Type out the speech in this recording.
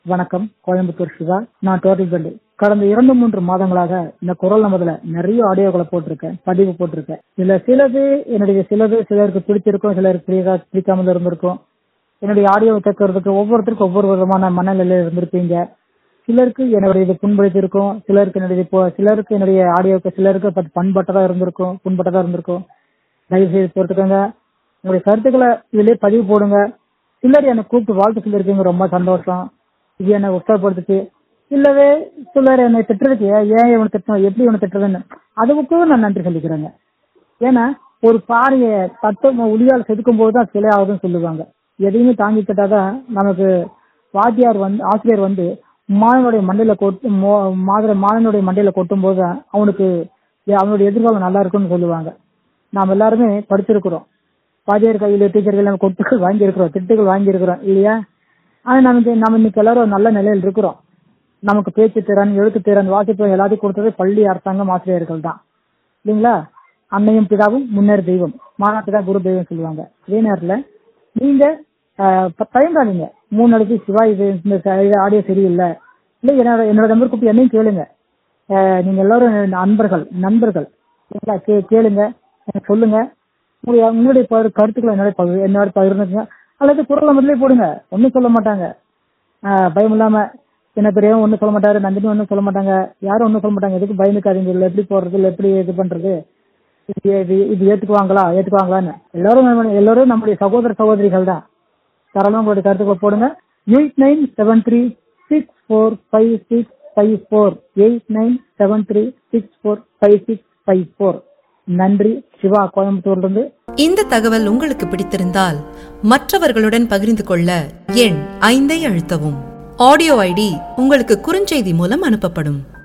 வணக்கம் கோயம்புத்தூர் சிவா நான் டோட்டல் பண்டு கடந்த இரண்டு மூன்று மாதங்களாக இந்த குரல் நமதுல நிறைய ஆடியோக்களை போட்டிருக்கேன் பதிவு போட்டிருக்கேன் இதுல சிலது என்னுடைய சிலது சிலருக்கு பிடிச்சிருக்கும் சிலருக்கு பிடிக்கா பிடிக்காமல் இருந்திருக்கும் என்னுடைய ஆடியோவை கேட்கறதுக்கு ஒவ்வொருத்தருக்கும் ஒவ்வொரு விதமான மனநிலையில இருந்திருப்பீங்க சிலருக்கு என்னுடைய இது புண்படுத்திருக்கும் சிலருக்கு என்னுடைய இப்போ சிலருக்கு என்னுடைய ஆடியோக்கு சிலருக்கு பத்- பண்பட்டதா இருந்திருக்கும் புண்பட்டதா இருந்திருக்கும் தயவு செய்து போட்டுக்கோங்க உங்களுடைய கருத்துக்களை இதுலயே பதிவு போடுங்க சிலர் என்னை கூப்பிட்டு வாழ்த்து சொல்லியிருக்கீங்க ரொம்ப சந்தோஷம் இது என்னை உற்சாகப்படுத்துச்சு இல்லவே சிலர் என்னை திட்டுறதுக்கு ஏன் ஏன் இவனை திட்டணும் எப்படி இவனை திட்டுறதுன்னு அதுக்கும் நான் நன்றி சொல்லிக்கிறேங்க ஏன்னா ஒரு பாறையை தட்டம் உளியால் செதுக்கும் போது தான் சிலை ஆகுதுன்னு சொல்லுவாங்க எதையுமே தாங்கிக்கிட்டாதான் நமக்கு வாத்தியார் வந்து ஆசிரியர் வந்து மாணவனுடைய மண்டையில கொட்டு மோ- மாதிரி மாணவனுடைய மண்டையில கொட்டும் போது தான் அவனுக்கு எ- அவனுடைய எதிர்காலம் நல்லா இருக்கும்னு சொல்லுவாங்க நாம் எல்லாருமே படிச்சிருக்கிறோம் வாத்தியார் கையில டீச்சர் கையில நம்ம கொட்டுகள் வாங்கி இருக்கிறோம் திட்டுகள் வாங்கி இருக்கிறோம் இல்லையா ஆனா நமக்கு நம்ம இன்னைக்கு எல்லாரும் ஒரு நல்ல நிலையில் இருக்கிறோம் நமக்கு பேச்சு திறன் எழுத்து திறன் வாசிப்பு எல்லாத்தையும் கொடுத்தது பள்ளி அரசாங்கம் ஆசிரியர்கள் தான் இல்லைங்களா அன்னையும் பிதாவும் முன்னேறு தெய்வம் மாநாட்டு தான் குரு தெய்வம் சொல்லுவாங்க அதே நேரத்துல நீங்க ஆஹ், ப- தயங்காதீங்க மூணு நாளைக்கு சிவா இது இந்த ஆடியோ சரியில்லை இல்ல என்னோட என்னோட நம்பர் கூப்பிட்டு என்னையும் கேளுங்க ஆஹ், நீங்க எல்லாரும் நண்பர்கள் நண்பர்கள் சரிங்களா? கே- கேளுங்க எனக்கு சொல்லுங்க உங்களுடைய உங்களுடைய பகிர்- கருத்துக்களை என்னோட பகிர் என்னோட பகிர்ந்துங்க அல்லது குரல் முதலே போடுங்க ஒன்றும் சொல்ல மாட்டாங்க ஆஹ், பயம் இல்லாம என்ன பெரியவன் ஒன்றும் சொல்ல மாட்டாரு நந்தினி ஒன்றும் சொல்ல மாட்டாங்க யாரும் ஒன்றும் சொல்ல மாட்டாங்க எதுக்கு பயந்துக்காதீங்க இல்லை எப்படி போறது இல்லை எப்படி இது பண்றது இது இது- இது ஏத்துக்குவாங்களா ஏத்துக்குவாங்களான்னு எல்லாரும் நம்ம- எல்லாரும் நம்முடைய சகோதர சகோதரிகள் தான் தாராளமா உங்களுடைய கருத்துக்களை போடுங்க eight nine seven three six four five six five four eight nine seven three six four five six five four நன்றி சிவா கோயம்புத்தூர்ல இருந்து இந்த தகவல் உங்களுக்கு பிடித்திருந்தால் மற்றவர்களுடன் பகிர்ந்து கொள்ள எண் ஐந்தை அழுத்தவும் ஆடியோ ஐடி உங்களுக்கு குறுஞ்செய்தி மூலம் அனுப்பப்படும்